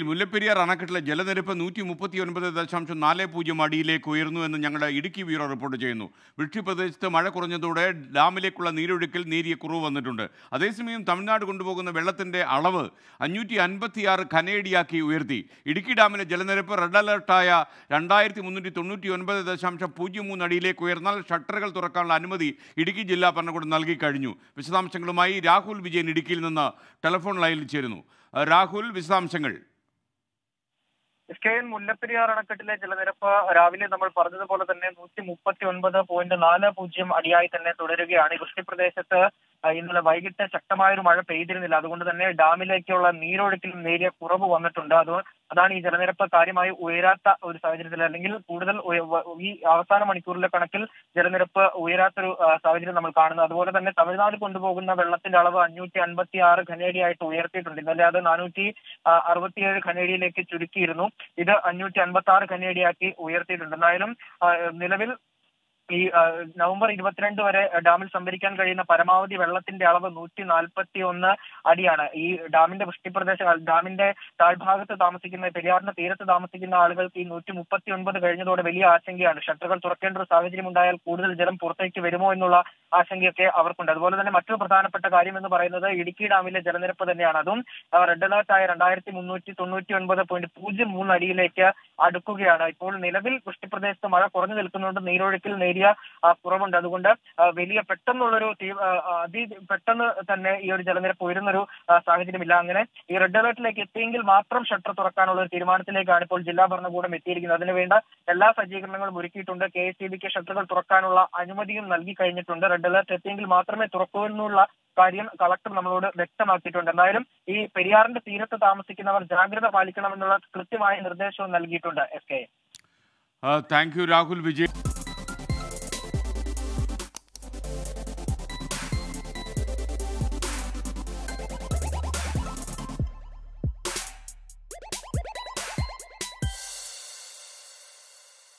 മുല്ലപ്പെരിയാർ അണക്കെട്ടിലെ ജലനിരപ്പ് നൂറ്റി മുപ്പത്തി ഒൻപത് ദശാംശം നാല് പൂജ്യം അടിയിലേക്ക് ഉയർന്നു എന്ന് ഞങ്ങളുടെ ഇടുക്കി ബ്യൂറോ റിപ്പോർട്ട് ചെയ്യുന്നു വൃഷ്ടി പ്രദേശത്ത് മഴ കുറഞ്ഞതോടെ ഡാമിലേക്കുള്ള നീരൊഴുക്കിൽ നേരിയ കുറവ് വന്നിട്ടുണ്ട് അതേസമയം തമിഴ്നാട് കൊണ്ടുപോകുന്ന വെള്ളത്തിന്റെ അളവ് അഞ്ഞൂറ്റി അൻപത്തിയാറ് ഖനയടിയാക്കി ഉയർത്തി ഇടുക്കി ഡാമിലെ ജലനിരപ്പ് റെഡ് അലർട്ടായ രണ്ടായിരത്തി മുന്നൂറ്റി തൊണ്ണൂറ്റി ഒൻപത് ദശാംശം പൂജ്യം മൂന്ന് അടിയിലേക്ക് ഉയർന്നാൽ ഷട്ടറുകൾ തുറക്കാനുള്ള അനുമതി ഇടുക്കി ജില്ലാ ഭരണകൂടം നൽകി കഴിഞ്ഞു വിശദാംശങ്ങളുമായി രാഹുൽ വിജയൻ ഇടുക്കിയിൽ നിന്ന് ടെലിഫോൺ ലൈനിൽ ചേരുന്നു അഹ് രാഹുൽ വിശദാംശങ്ങൾ എസ് കെ എൻ മുല്ലപ്പെരിയാർ അണക്കെട്ടിലെ ജലനിരപ്പ് രാവിലെ നമ്മൾ പറഞ്ഞതുപോലെ തന്നെ നൂറ്റി മുപ്പത്തി ഒൻപത് പോയിന്റ് നാല് പൂജ്യം അടിയായി തന്നെ തുടരുകയാണ് ഈ വൃഷ്ടി പ്രദേശത്ത് ആ, ഇന്നലെ വൈകിട്ട് ശക്തമായൊരു മഴ പെയ്തിരുന്നില്ല അതുകൊണ്ട് തന്നെ ഡാമിലേക്കുള്ള നീരൊഴുക്കിൽ നേരിയ കുറവ് വന്നിട്ടുണ്ട് അത് അതാണ് ഈ ജലനിരപ്പ് കാര്യമായി ഉയരാത്ത ഒരു സാഹചര്യത്തിൽ അല്ലെങ്കിൽ കൂടുതൽ ഉയ- വ- ഈ അവസാന മണിക്കൂറിലെ കണക്കിൽ ജലനിരപ്പ് ഉയരാത്തൊരു ആ, സാഹചര്യം നമ്മൾ കാണുന്നത് അതുപോലെ തന്നെ തമിഴ്നാട് കൊണ്ടുപോകുന്ന വെള്ളത്തിന്റെ അളവ് അഞ്ഞൂറ്റി അൻപത്തി ആറ് ഖനേഡിയായിട്ട് ഉയർത്തിയിട്ടുണ്ട് ഇന്നലെ അത് നാനൂറ്റി അറുപത്തിയേഴ് ഖനേഡിയിലേക്ക് ചുരുക്കിയിരുന്നു ഇത് അഞ്ഞൂറ്റി അൻപത്തി ആറ് ഖനേഡിയാക്കി ഉയർത്തിയിട്ടുണ്ട് എന്തായാലും ആ, നിലവിൽ ഈ ആ, നവംബർ ഇരുപത്തിരണ്ട് വരെ ഡാമിൽ സംഭരിക്കാൻ കഴിയുന്ന പരമാവധി വെള്ളത്തിന്റെ അളവ് നൂറ്റി നാൽപ്പത്തി ഒന്ന് അടിയാണ് ഈ ഡാമിന്റെ വൃഷ്ടിപ്രദേശങ്ങൾ ഡാമിന്റെ താഴ്ഭാഗത്ത് താമസിക്കുന്ന പെരിയാറിന്റെ തീരത്ത് താമസിക്കുന്ന ആളുകൾക്ക് ഈ നൂറ്റി മുപ്പത്തി ഒൻപത് കഴിഞ്ഞതോടെ വലിയ ആശങ്കയാണ് ഷട്ടറുകൾ തുറക്കേണ്ട ഒരു സാഹചര്യം ഉണ്ടായാൽ കൂടുതൽ ജലം പുറത്തേക്ക് വരുമോ എന്നുള്ള ആശങ്കയൊക്കെ അവർക്കുണ്ട് അതുപോലെ തന്നെ മറ്റൊരു പ്രധാനപ്പെട്ട കാര്യം എന്ന് പറയുന്നത് ഇടുക്കി ഡാമിലെ ജലനിരപ്പ് തന്നെയാണ് അതും ആ, റെഡ് അലർട്ട് ആയ രണ്ടായിരത്തി മുന്നൂറ്റി തൊണ്ണൂറ്റി ഒൻപത് പോയിന്റ് പൂജ്യം മൂന്ന് അടിയിലേക്ക് അടുക്കുകയാണ് ഇപ്പോൾ നിലവിൽ വൃഷ്ടിപ്രദേശത്ത് മഴ കുറഞ്ഞു നിൽക്കുന്നുണ്ട് നീരൊഴുക്കിൽ നേരിയ ആ, കുറവുണ്ട് അതുകൊണ്ട് ആ, വലിയ പെട്ടെന്നുള്ളൊരു തീ- ആ, ആ, അതി പെട്ടെന്ന് തന്നെ ഈ ഒരു ജലനിരപ്പ് ഉയരുന്നൊരു ആ, സാഹചര്യമില്ല അങ്ങനെ ഈ റെഡ് അലർട്ടിലേക്ക് എത്തിയെങ്കിൽ മാത്രം ഷട്ടർ തുറക്കാനുള്ള ഒരു തീരുമാനത്തിലേക്കാണ് ഇപ്പോൾ ജില്ലാ ഭരണകൂടം എത്തിയിരിക്കുന്നത് അതിനുവേണ്ട എല്ലാ സജ്ജീകരണങ്ങളും ഒരുക്കിയിട്ടുണ്ട് കെ എസ് സി ബിക്ക് ഷട്ടറുകൾ തുറക്കാനുള്ള അനുമതിയും നൽകി കഴിഞ്ഞിട്ടുണ്ട് റെഡ് അലർട്ട് എത്തിയെങ്കിൽ മാത്രമേ തുറക്കൂ എന്നുള്ള കാര്യം കളക്ടർ നമ്മളോട് വ്യക്തമാക്കിയിട്ടുണ്ട് എന്തായാലും ഈ പെരിയാറിന്റെ തീരത്ത് താമസിക്കുന്നവർ ജാഗ്രത പാലിക്കണമെന്നുള്ള കൃത്യമായ നിർദ്ദേശവും നൽകിയിട്ടുണ്ട് S K thank you Rahul Vijay